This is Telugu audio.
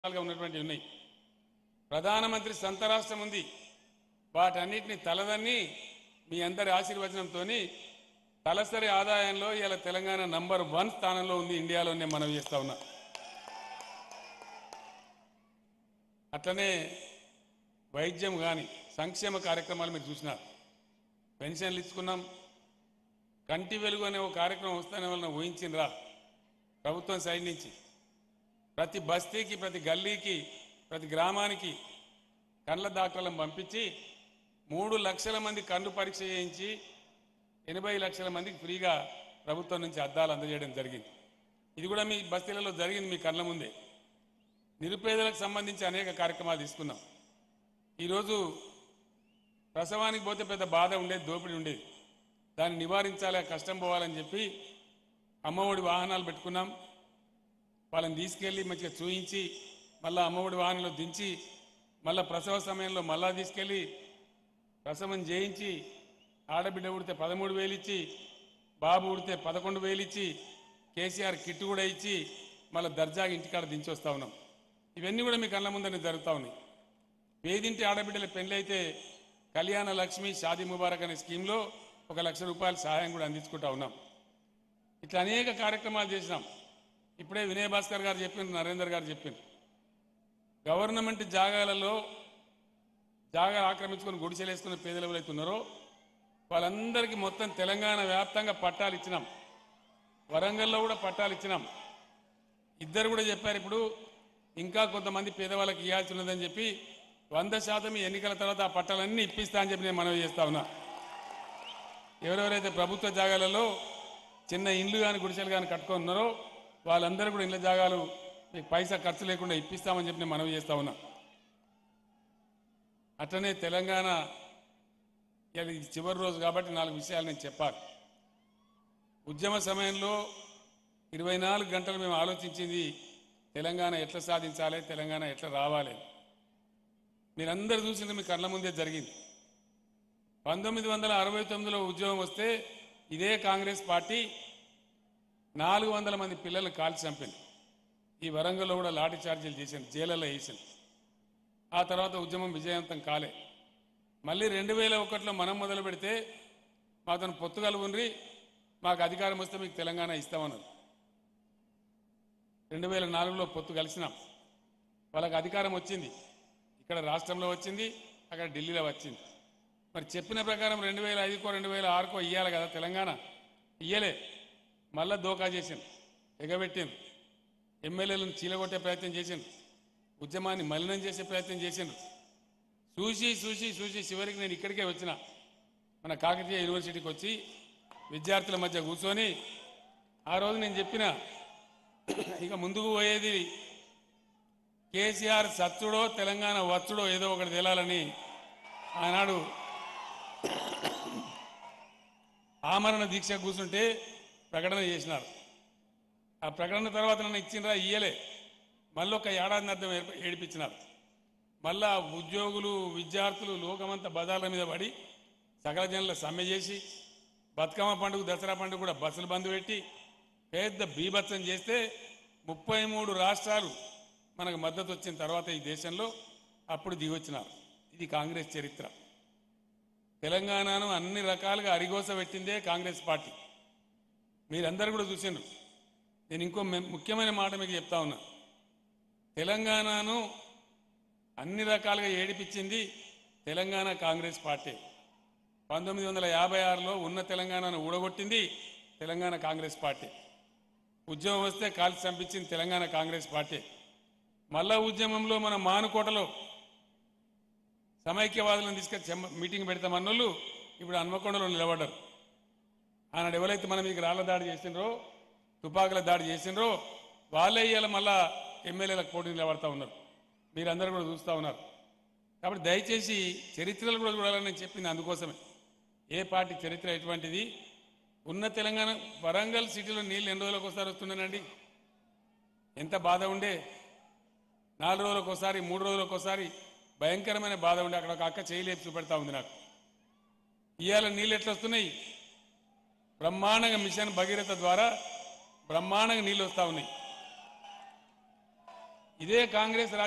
రకాలుగా ఉన్నటువంటి ఉన్నాయి ప్రధానమంత్రి సొంత రాష్ట్రం ఉంది వాటన్నిటిని తలదన్ని మీ అందరి ఆశీర్వచనంతో తలసరి ఆదాయంలో ఇలా తెలంగాణ నంబర్ వన్ స్థానంలో ఉంది ఇండియాలో నేను మనవి చేస్తా ఉన్నా అట్లనే వైద్యం కానీ సంక్షేమ కార్యక్రమాలు మీరు చూసినారు పెన్షన్లు ఇచ్చుకున్నాం కంటి వెలుగు అనే ఒక కార్యక్రమం వస్తానే వలన ఊహించిండ్రా ప్రభుత్వం సైడ్ నుంచి ప్రతి బస్తీకి ప్రతి గల్లీకి ప్రతి గ్రామానికి కళ్ళ డాక్టర్లను పంపించి మూడు లక్షల మంది కళ్ళు పరీక్ష చేయించి ఎనభై లక్షల మందికి ఫ్రీగా ప్రభుత్వం నుంచి అద్దాలు అందజేయడం జరిగింది ఇది కూడా మీ బస్తీలలో జరిగింది మీ కళ్ళ ముందే నిరుపేదలకు సంబంధించి అనేక కార్యక్రమాలు తీసుకున్నాం ఈరోజు ప్రసవానికి పోతే పెద్ద బాధ ఉండేది దోపిడీ ఉండేది దాన్ని నివారించాలి ఆ కష్టం పోవాలని చెప్పి అమ్మఒడి వాహనాలు పెట్టుకున్నాం వాళ్ళని తీసుకెళ్ళి మంచిగా చూయించి మళ్ళీ అమ్మఒడి వాహనంలో దించి మళ్ళీ ప్రసవ సమయంలో మళ్ళా తీసుకెళ్ళి ప్రసవం చేయించి ఆడబిడ్డ ఉడితే పదమూడు వేలు ఇచ్చి బాబు ఉడితే పదకొండు వేలు ఇచ్చి కేసీఆర్ కిట్ కూడా ఇచ్చి మళ్ళీ దర్జాగా ఇంటికాడ దించి వస్తా ఉన్నాం ఇవన్నీ కూడా మీ కళ్ళ ముందరనే జరుగుతూ ఉన్నాయి పేదింటి ఆడబిడ్డల పెళ్ళి అయితే కళ్యాణ లక్ష్మి షాదీ ముబారక్ అనే స్కీమ్లో ఒక లక్ష రూపాయల సహాయం కూడా అందించుకుంటా ఉన్నాం ఇట్లా అనేక కార్యక్రమాలు చేసినాం ఇప్పుడే వినయ్ భాస్కర్ గారు చెప్పిండ్రు నరేందర్ గారు చెప్పిండ్రు గవర్నమెంట్ జాగాలలో జాగా ఆక్రమించుకొని గుడిసెలేసుకున్న పేదలు ఎవరైతే ఉన్నారో వాళ్ళందరికీ మొత్తం తెలంగాణ వ్యాప్తంగా పట్టాలు ఇచ్చినాం వరంగల్లో కూడా పట్టాలు ఇచ్చినాం ఇద్దరు కూడా చెప్పారు ఇప్పుడు ఇంకా కొంతమంది పేదవాళ్ళకి ఇవ్వాల్సి ఉన్నదని చెప్పి వంద శాతం ఈ ఎన్నికల తర్వాత ఆ పట్టాలన్నీ ఇప్పిస్తా అని చెప్పి నేను మనవి చేస్తా ఉన్నా ఎవరెవరైతే ప్రభుత్వ జాగాలలో చిన్న ఇండ్లు కానీ గుడిసెలు కానీ కట్టుకున్నారో వాళ్ళందరూ కూడా ఇళ్ళ జాగాలు మీకు పైసా ఖర్చు లేకుండా ఇప్పిస్తామని చెప్పి నేను మనవి చేస్తా ఉన్నా అట్లనే తెలంగాణ ఇవాళ ఇది చివరి రోజు కాబట్టి నాలుగు విషయాలు నేను చెప్పాలి ఉద్యమ సమయంలో ఇరవై నాలుగు గంటలు మేము ఆలోచించింది తెలంగాణ ఎట్లా సాధించాలి తెలంగాణ ఎట్లా రావాలి మీరందరూ చూసింది మీ కళ్ళ ముందే జరిగింది పంతొమ్మిది వందల అరవై తొమ్మిదిలో ఉద్యోగం వస్తే ఇదే కాంగ్రెస్ పార్టీ నాలుగు వందల మంది పిల్లల్ని కాల్చి చంపింది ఈ వరంగల్లో కూడా లాఠీ చార్జీలు చేసింది జైళ్ళలో వేసింది ఆ తర్వాత ఉద్యమం విజయవంతం కాలే మళ్ళీ రెండు వేల ఒకటిలో మనం మొదలు పెడితే మాతను పొత్తుగలు ఉండ్రి మాకు అధికారం వస్తే మీకు తెలంగాణ ఇస్తామన్నారు రెండు వేల నాలుగులో పొత్తు కలిసినాం వాళ్ళకి అధికారం వచ్చింది ఇక్కడ రాష్ట్రంలో వచ్చింది అక్కడ ఢిల్లీలో వచ్చింది మరి చెప్పిన ప్రకారం రెండు వేల ఐదుకో రెండు వేల ఆరుకో ఇయ్యాలి కదా తెలంగాణ ఇయ్యలే మళ్ళా దోకా చేసింది ఎగబెట్టింది ఎమ్మెల్యేలను చీలగొట్టే ప్రయత్నం చేసింది ఉద్యమాన్ని మలినం చేసే ప్రయత్నం చేసిండ్రు చూసి చూసి చూసి చివరికి నేను ఇక్కడికే వచ్చిన మన కాకతీయ యూనివర్సిటీకి వచ్చి విద్యార్థుల మధ్య కూర్చొని ఆ రోజు నేను చెప్పిన ఇక ముందుకు పోయేది కేసీఆర్ సచ్చుడో తెలంగాణ వచ్చుడో ఏదో ఒకటి తేలాలని ఆనాడు ఆమరణ దీక్ష కూర్చుంటే ప్రకటన చేసినారు ఆ ప్రకటన తర్వాత నన్ను ఇచ్చిండ్రా ఇయ్యలే మళ్ళీ ఒక ఏడాది అర్థం ఏడిపించినారు మళ్ళా ఉద్యోగులు విద్యార్థులు లోకమంతా బజార్ల మీద పడి సకల జనుల సమ్మె చేసి బతుకమ్మ పండుగ దసరా పండుగ కూడా బస్సులు బంద్ పెట్టి పెద్ద బీభత్సం చేస్తే ముప్పై మూడు రాష్ట్రాలు మనకు మద్దతు వచ్చిన తర్వాత ఈ దేశంలో అప్పుడు దిగొచ్చినారు ఇది కాంగ్రెస్ చరిత్ర తెలంగాణను అన్ని రకాలుగా అరిగోస పెట్టిందే కాంగ్రెస్ పార్టీ మీరందరూ కూడా చూసిండ్రు నేను ఇంకో మె- ముఖ్యమైన మాట మీకు చెప్తా ఉన్నా తెలంగాణను అన్ని రకాలుగా ఏడిపించింది తెలంగాణ కాంగ్రెస్ పార్టీ పంతొమ్మిది వందల యాభై ఆరులో ఉన్న తెలంగాణను ఊడగొట్టింది తెలంగాణ కాంగ్రెస్ పార్టీ ఉద్యమం వస్తే కాల్చి చంపించింది తెలంగాణ కాంగ్రెస్ పార్టీ మళ్ళా ఉద్యమంలో మన మానుకోటలో సమైక్యవాదులను తీసుకొచ్చి చెమ్మ- మీటింగ్ పెడతామన్నోళ్ళు ఇప్పుడు హన్మకొండలో నిలబడ్డారు ఆనాడు ఎవరైతే మనం మీకు రాళ్ల దాడి చేసిండ్రో తుపాకుల దాడి చేసిండ్రో వాళ్ళే ఇవాళ మళ్ళా ఎమ్మెల్యేలకు పోటీ నిలబడతా ఉన్నారు మీరందరూ కూడా చూస్తూ ఉన్నారు కాబట్టి దయచేసి చరిత్రలు కూడా చూడాలని నేను చెప్పింది అందుకోసమే ఏ పార్టీ చరిత్ర ఎటువంటిది ఉన్న తెలంగాణ వరంగల్ సిటీలో నీళ్ళు ఎన్ని రోజులకు ఒకసారి వస్తుండేనండి ఎంత బాధ ఉండే నాలుగు రోజులకు ఒకసారి మూడు రోజులకు ఒకసారి భయంకరమైన బాధ ఉండే అక్కడ ఒక అక్క చేయలేపు చూపెడతా ఉంది నాకు ఇవాళ నీళ్ళు ఎట్లా వస్తున్నాయి బ్రహ్మాండంగా మిషన్ భగీరథ ద్వారా బ్రహ్మాండంగా నీళ్ళు వస్తూ ఉన్నాయి ఇదే కాంగ్రెస్